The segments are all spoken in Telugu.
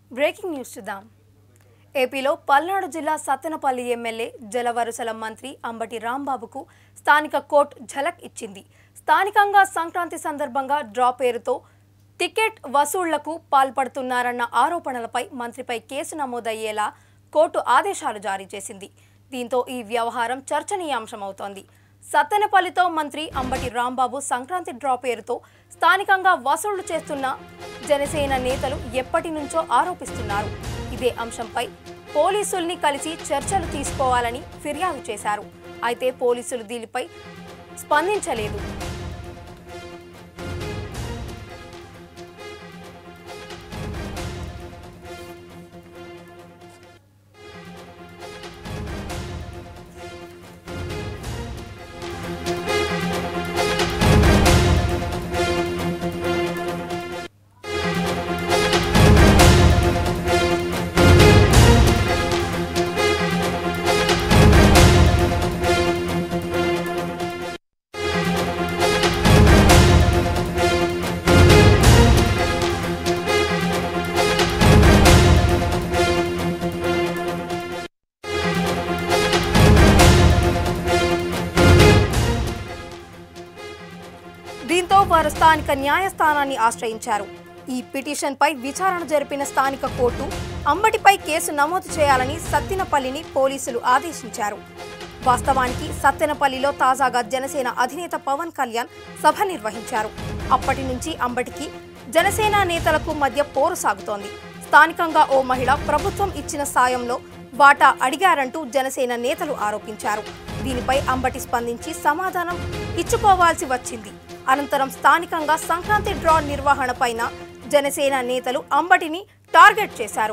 బ్రేకింగ్ న్యూస్ చూద్దాం ఏపీలో పల్నాడు జిల్లా సత్తెనపల్లి ఎమ్మెల్యే జలవరుసల మంత్రి అంబటి రాంబాబుకు స్థానిక కోర్టు ఝలక్ ఇచ్చింది స్థానికంగా సంక్రాంతి సందర్భంగా డ్రా పేరుతో టికెట్ వసూళ్లకు పాల్పడుతున్నారన్న ఆరోపణలపై మంత్రిపై కేసు నమోదయ్యేలా కోర్టు ఆదేశాలు జారీ చేసింది దీంతో ఈ వ్యవహారం చర్చనీయాంశమవుతోంది సత్తెనపల్లితో మంత్రి అంబటి రాంబాబు సంక్రాంతి డ్రా పేరుతో స్థానికంగా వసూళ్లు చేస్తున్న జనసేన నేతలు ఎప్పటి నుంచో ఆరోపిస్తున్నారు ఇదే అంశంపై పోలీసుల్ని కలిసి చర్చలు తీసుకోవాలని ఫిర్యాదు చేశారు అయితే పోలీసులు దీనిపై స్పందించలేదు దీంతో వారు స్థానిక న్యాయస్థానాన్ని ఆశ్రయించారు ఈ పిటిషన్పై విచారణ జరిపిన స్థానిక కోర్టు అంబటిపై కేసు నమోదు చేయాలని సత్తెనపల్లిని పోలీసులు ఆదేశించారు వాస్తవానికి సత్తెనపల్లిలో తాజాగా జనసేన అధినేత పవన్ కళ్యాణ్ సభ నిర్వహించారు అప్పటి నుంచి అంబటికి జనసేన నేతలకు మధ్య పోరు సాగుతోంది స్థానికంగా ఓ మహిళ ప్రభుత్వం ఇచ్చిన సాయంలో వాటా అడిగారంటూ జనసేన నేతలు ఆరోపించారు దీనిపై అంబటి స్పందించి సమాధానం ఇచ్చుకోవాల్సి వచ్చింది అనంతరం స్థానికంగా సంక్రాంతి డ్రా నిర్వహణపైన జనసేన నేతలు అంబటిని టార్గెట్ చేశారు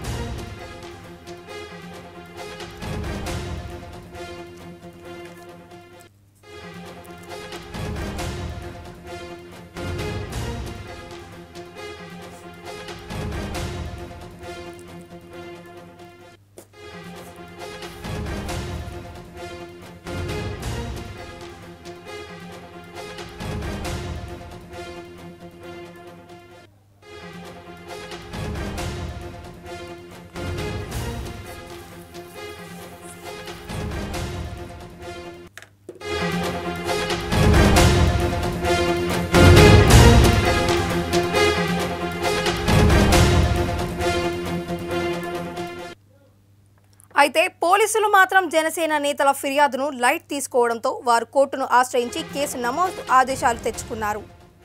అయితే పోలీసులు మాత్రం జనసేన నేతల ఫిర్యాదును లైట్ తీసుకోవడంతో వారు కోర్టును ఆశ్రయించి కేసు నమోదు ఆదేశాలు తెచ్చుకున్నారు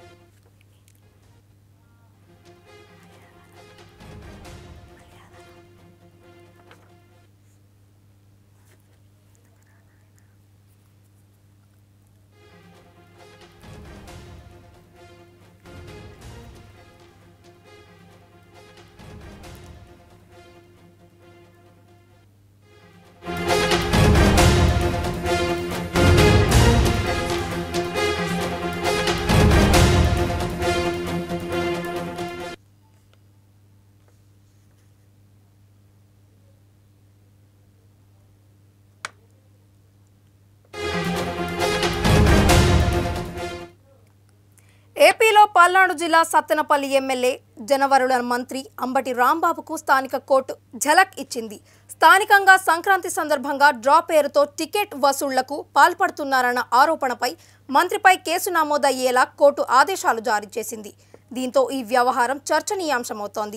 ఏపీలో పల్నాడు జిల్లా సత్తెనపల్లి ఎమ్మెల్యే జనవరుల మంత్రి అంబటి రాంబాబుకు స్థానిక కోర్టు ఝలక్ ఇచ్చింది స్థానికంగా సంక్రాంతి సందర్భంగా డ్రా పేరుతో టికెట్ వసూళ్లకు పాల్పడుతున్నారన్న ఆరోపణపై మంత్రిపై కేసు నమోదయ్యేలా కోర్టు ఆదేశాలు జారీ చేసింది దీంతో ఈ వ్యవహారం చర్చనీయాంశమవుతోంది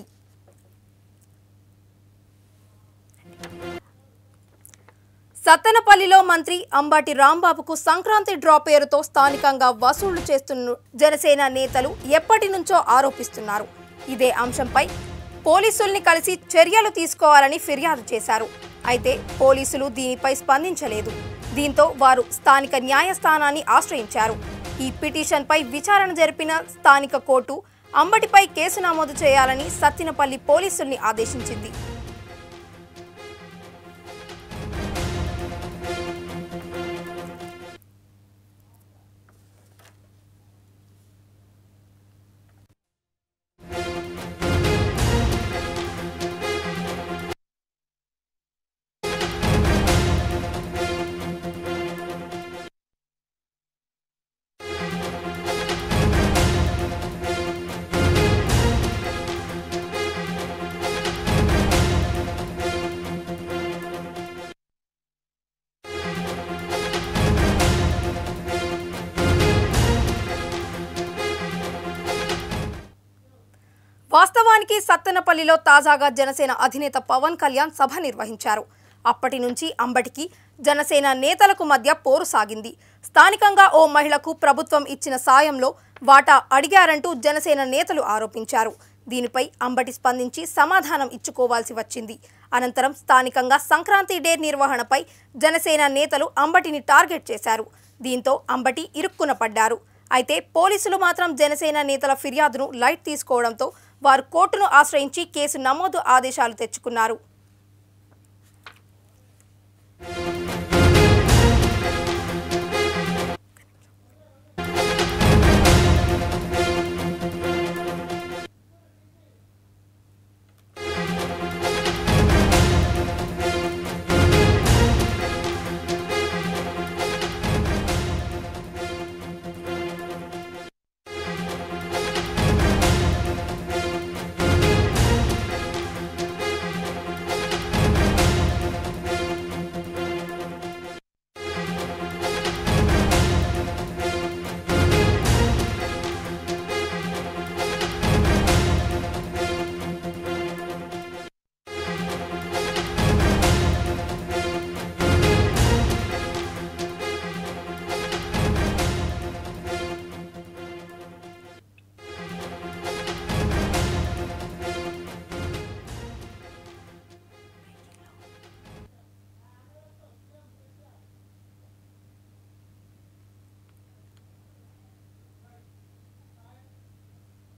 సత్తెనపల్లిలో మంత్రి అంబాటి రాంబాబుకు సంక్రాంతి డ్రా పేరుతో స్థానికంగా వసూళ్లు చేస్తున్న జనసేన నేతలు ఎప్పటి నుంచో ఆరోపిస్తున్నారు ఇదే అంశంపై పోలీసుల్ని కలిసి చర్యలు తీసుకోవాలని ఫిర్యాదు చేశారు అయితే పోలీసులు దీనిపై స్పందించలేదు దీంతో వారు స్థానిక న్యాయస్థానాన్ని ఆశ్రయించారు ఈ పిటిషన్పై విచారణ జరిపిన స్థానిక కోర్టు అంబటిపై కేసు నమోదు చేయాలని సత్తినపల్లి పోలీసుల్ని ఆదేశించింది వాస్తవానికి సత్తెనపల్లిలో తాజాగా జనసేన అధినేత పవన్ కళ్యాణ్ సభ నిర్వహించారు అప్పటి నుంచి అంబటికి జనసేన నేతలకు మధ్య పోరు సాగింది స్థానికంగా ఓ మహిళకు ప్రభుత్వం ఇచ్చిన సాయంలో వాటా అడిగారంటూ జనసేన నేతలు ఆరోపించారు దీనిపై అంబటి స్పందించి సమాధానం ఇచ్చుకోవాల్సి వచ్చింది అనంతరం స్థానికంగా సంక్రాంతి డే నిర్వహణపై జనసేన నేతలు అంబటిని టార్గెట్ చేశారు దీంతో అంబటి ఇరుక్కున పడ్డారు అయితే పోలీసులు మాత్రం జనసేన నేతల ఫిర్యాదును లైట్ తీసుకోవడంతో వారు కోర్టును ఆశ్రయించి కేసు నమోదు ఆదేశాలు తెచ్చుకున్నారు